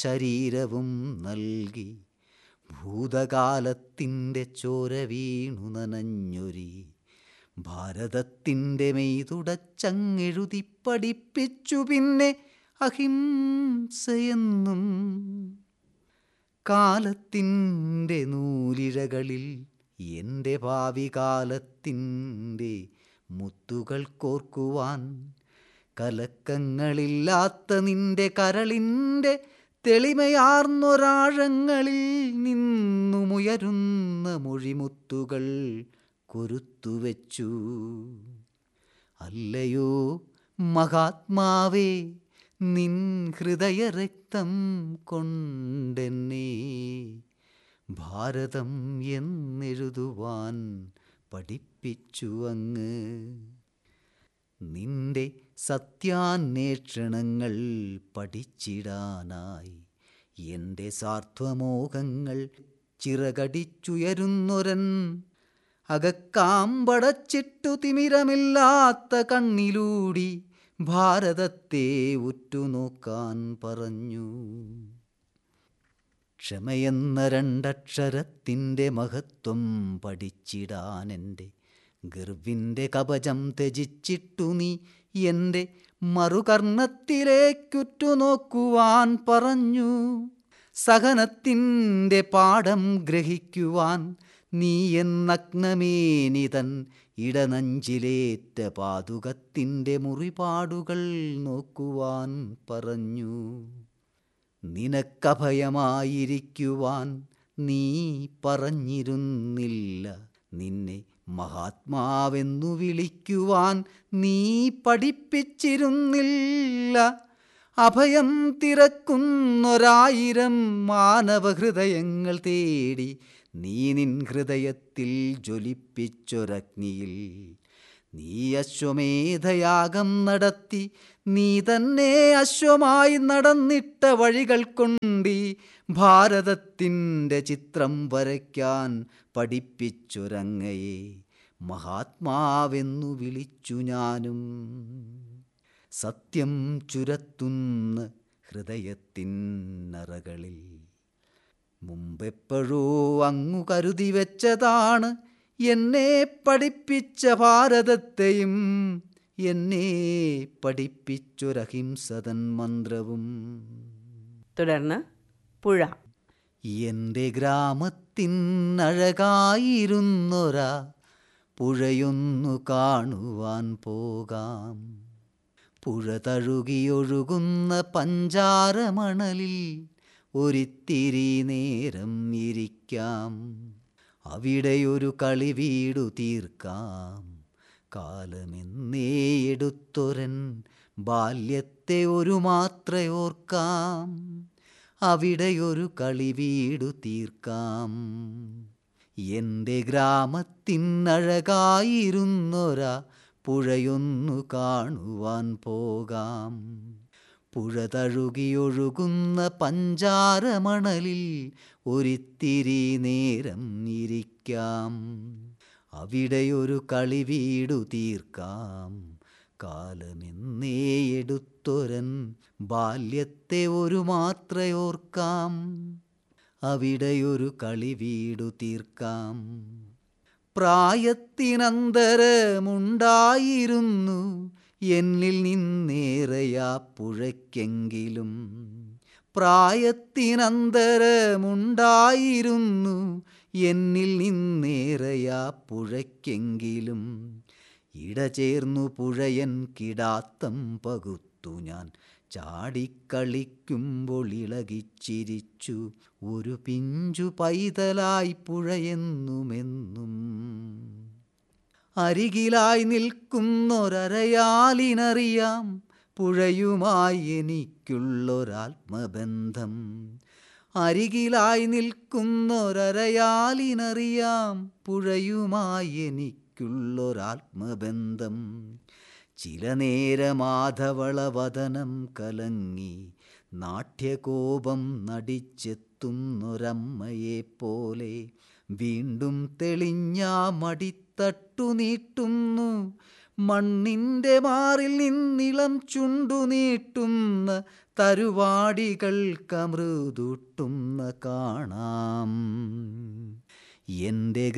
ശരീരവും നൽകി ഭൂതകാലത്തിൻ്റെ ചോര വീണു നനഞ്ഞൊരി ഭാരതത്തിൻ്റെ മെയ്തുടച്ചങ്ങെഴുതി പഠിപ്പിച്ചു പിന്നെ അഹിംസയെന്നും കാലത്തിൻ്റെ നൂലിഴകളിൽ എൻ്റെ ഭാവി കാലത്തിൻ്റെ മുത്തുകൾ കോർക്കുവാൻ കലക്കങ്ങളില്ലാത്ത നിന്റെ കരളിൻ്റെ തെളിമയാർന്നൊരാഴങ്ങളിൽ നിന്നുമുയരുന്ന മൊഴിമുത്തുകൾ കൊരുത്തുവെച്ചു അല്ലയോ മഹാത്മാവേ നിൻ ഹൃദയരക്തം കൊണ്ടെന്നെ ഭാരതം എന്നെഴുതുവാൻ പഠിപ്പിച്ചു അങ്ങ് നിന്റെ സത്യാന്വേഷണങ്ങൾ പഠിച്ചിടാനായി എൻ്റെ സാർത്ഥമോഹങ്ങൾ ചിറകടിച്ചുയരുന്നൊരൻ അകക്കാമ്പടച്ചിട്ടു തിമിരമില്ലാത്ത കണ്ണിലൂടി ഭാരതത്തെ ഉറ്റുനോക്കാൻ പറഞ്ഞു ക്ഷമയെന്ന രണ്ടക്ഷരത്തിൻ്റെ മഹത്വം പഠിച്ചിടാൻ എൻ്റെ ഗർവിൻ്റെ കവചം ത്യജിച്ചിട്ടു നീ എൻ്റെ മറുകർണത്തിലേക്കുറ്റുനോക്കുവാൻ പറഞ്ഞു സഹനത്തിൻ്റെ പാഠം ഗ്രഹിക്കുവാൻ നീ എന്നഗ്നമേനിതൻ ഇടനഞ്ചിലേറ്റ പാതുകത്തിൻ്റെ മുറിപാടുകൾ നോക്കുവാൻ പറഞ്ഞു നിനക്കഭയമായിരിക്കുവാൻ നീ പറഞ്ഞിരുന്നില്ല നിന്നെ മഹാത്മാവെന്നു വിളിക്കുവാൻ നീ പഠിപ്പിച്ചിരുന്നില്ല അഭയം തിരക്കുന്നൊരായിരം മാനവഹൃദയങ്ങൾ തേടി നീ നിൻ ഹൃദയത്തിൽ ജ്വലിപ്പിച്ചൊരഗ്നിയിൽ നീ അശ്വമേധയാഗം നടത്തി നീ തന്നെ അശ്വമായി നടന്നിട്ട വഴികൾ കൊണ്ടി ഭാരതത്തിൻ്റെ ചിത്രം വരയ്ക്കാൻ പഠിപ്പിച്ചൊരങ്ങയെ മഹാത്മാവെന്നു വിളിച്ചു ഞാനും സത്യം ചുരത്തുന്ന ഹൃദയത്തിനറകളിൽ മുമ്പെപ്പോഴോ അങ്ങു കരുതി വെച്ചതാണ് എന്നെ പഠിപ്പിച്ച ഭാരതത്തെയും എന്നെ പഠിപ്പിച്ചൊരഹിംസതൻ മന്ത്രവും തുടർന്ന് പുഴ എൻ്റെ ഗ്രാമത്തിനഴകായിരുന്നൊരാ പുഴയൊന്നു കാണുവാൻ പോകാം പുഴ തഴുകിയൊഴുകുന്ന പഞ്ചാരമണലിൽ ഒരിത്തിരി നേരം ഇരിക്കാം അവിടെയൊരു കളി വീടു തീർക്കാം കാലമെന്നേ എടുത്തൊരൻ ബാല്യത്തെ ഒരു മാത്രയോർക്കാം അവിടെയൊരു കളി വീടു തീർക്കാം എൻ്റെ ഗ്രാമത്തിനഴകായിരുന്നൊരാ പുഴയൊന്നു കാണുവാൻ പോകാം പുഴ തഴുകിയൊഴുകുന്ന പഞ്ചാരമണലിൽ ഒരിത്തിരി നേരം ഇരിക്കാം അവിടെയൊരു കളി വീടു തീർക്കാം കാലമെന്നേ എടുത്തൊരൻ ബാല്യത്തെ ഒരു മാത്രയോർക്കാം അവിടെയൊരു കളി വീടു തീർക്കാം പ്രായത്തിനന്തരമുണ്ടായിരുന്നു എന്നിൽ നിന്നേറെയാ പുഴയ്ക്കെങ്കിലും പ്രായത്തിനന്തരമുണ്ടായിരുന്നു എന്നിൽ നിന്നേറെയാ പുഴയ്ക്കെങ്കിലും ഇടചേർന്നു പുഴയൻ കിടാത്തം പകുത്തു ഞാൻ ചാടിക്കളിക്കുമ്പോൾ ഇളകിച്ചിരിച്ചു ഒരു പിഞ്ചു പൈതലായി പുഴയെന്നുമെന്നും അരികിലായി നിൽക്കുന്നൊരരയാലിനറിയാം പുഴയുമായി എനിക്കുള്ളൊരാത്മബന്ധം അരികിലായി നിൽക്കുന്നൊരരയാലിനറിയാം പുഴയുമായി എനിക്കുള്ളൊരാത്മബന്ധം ചില നേരമാധവളവദനം കലങ്ങി നാട്യകോപം നടിച്ചെത്തുന്നൊരമ്മയെപ്പോലെ വീണ്ടും തെളിഞ്ഞാ മടിത്തട്ടു നീട്ടുന്നു മണ്ണിൻ്റെ മാറിൽ നിന്നിളം ചുണ്ടു നീട്ടുന്ന തരുവാടികൾക്കമൃതുട്ടുന്ന കാണാം എൻ്റെ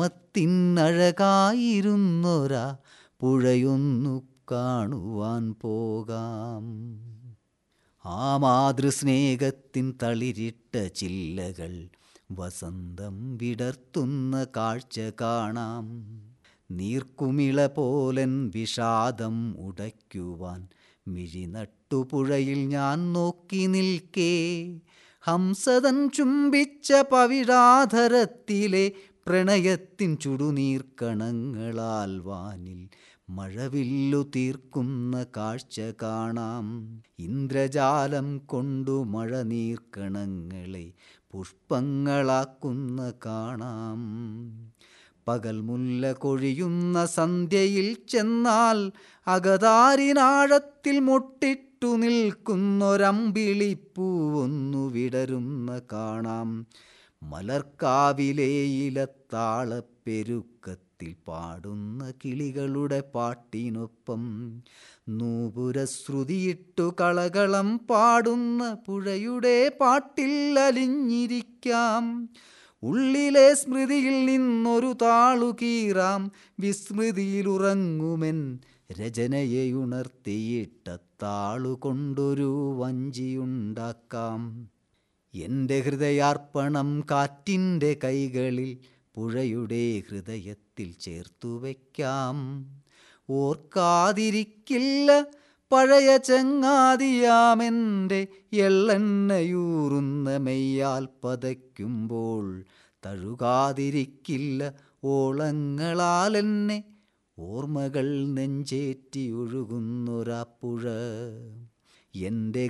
ഗ്രാമത്തിനഴകായിരുന്നൊരാ പുഴയൊന്നു കാണുവാൻ പോകാം ആ മാതൃസ്നേഹത്തിൻ തളിരിട്ട ചില്ലകൾ വസന്തം വിടർത്തുന്ന കാഴ്ച കാണാം നീർക്കുമിള പോലൻ വിഷാദം ഉടയ്ക്കുവാൻ മിഴിനട്ടുപുഴയിൽ ഞാൻ നോക്കി നിൽക്കേ ഹംസതൻ ചുംബിച്ച പവിഴാധരത്തിലെ പ്രണയത്തിൻ ചുടുനീർക്കണങ്ങളാൽ വാനിൽ മഴവില്ലു തീർക്കുന്ന കാഴ്ച കാണാം ഇന്ദ്രജാലം കൊണ്ടു മഴനീർക്കണങ്ങളെ പുഷ്പങ്ങളാക്കുന്ന കാണാം പകൽ മുല്ല കൊഴിയുന്ന സന്ധ്യയിൽ ചെന്നാൽ അകതാരിനാഴത്തിൽ മുട്ടിട്ടു നിൽക്കുന്നൊരമ്പിളിപ്പൂവൊന്നു വിടരുന്ന കാണാം മലർക്കാവിലെ ഇലത്താളപ്പെരുക്കത്തിൽ പാടുന്ന കിളികളുടെ പാട്ടിനൊപ്പം നൂപുരശ്രുതിയിട്ടു കളകളം പാടുന്ന പുഴയുടെ പാട്ടിൽ അലിഞ്ഞിരിക്കാം ഉള്ളിലെ സ്മൃതിയിൽ നിന്നൊരു താളു കീറാം വിസ്മൃതിയിലുറങ്ങുമെൻ രചനയെ ഉണർത്തിയിട്ട താളു കൊണ്ടൊരു വഞ്ചിയുണ്ടാക്കാം എൻ്റെ ഹൃദയാർപ്പണം കാറ്റിൻ്റെ കൈകളിൽ പുഴയുടെ ഹൃദയത്തിൽ ചേർത്തു വയ്ക്കാം ഓർക്കാതിരിക്കില്ല പഴയ ചങ്ങാതിയാമെൻ്റെ എള്ളെണ്ണയൂറുന്ന മെയ്യാൽ പതയ്ക്കുമ്പോൾ തഴുകാതിരിക്കില്ല ഓളങ്ങളാലെന്നെ ഓർമ്മകൾ നെഞ്ചേറ്റി ഒഴുകുന്നൊരാ പുഴ എൻ്റെ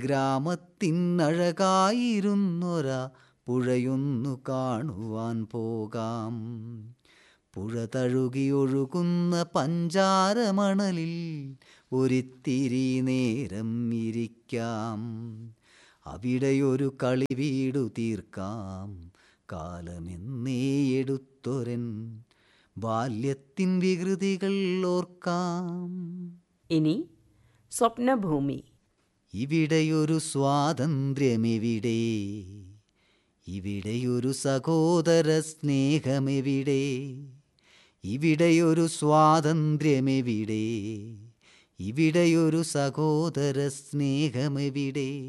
ഗ്രാമത്തിനഴകായിരുന്നൊരാ പുഴയൊന്നു കാണുവാൻ പോകാം പുഴ തഴുകി ഒഴുകുന്ന പഞ്ചാരമണലിൽ ഒരിത്തിരി നേരം ഇരിക്കാം അവിടെയൊരു കളി വീടു തീർക്കാം കാലമെന്നേ എടുത്തൊരൻ ബാല്യത്തിൻ വികൃതികൾ ഓർക്കാം ഇനി സ്വപ്നഭൂമി ഇവിടെയൊരു സ്വാതന്ത്ര്യമെവിടെ ഇവിടെയൊരു സഹോദര സ്നേഹമെവിടെ ഇവിടെയൊരു സ്വാതന്ത്ര്യമെവിടെ ഇവിടെയൊരു സഹോദര സ്നേഹമെവിടെ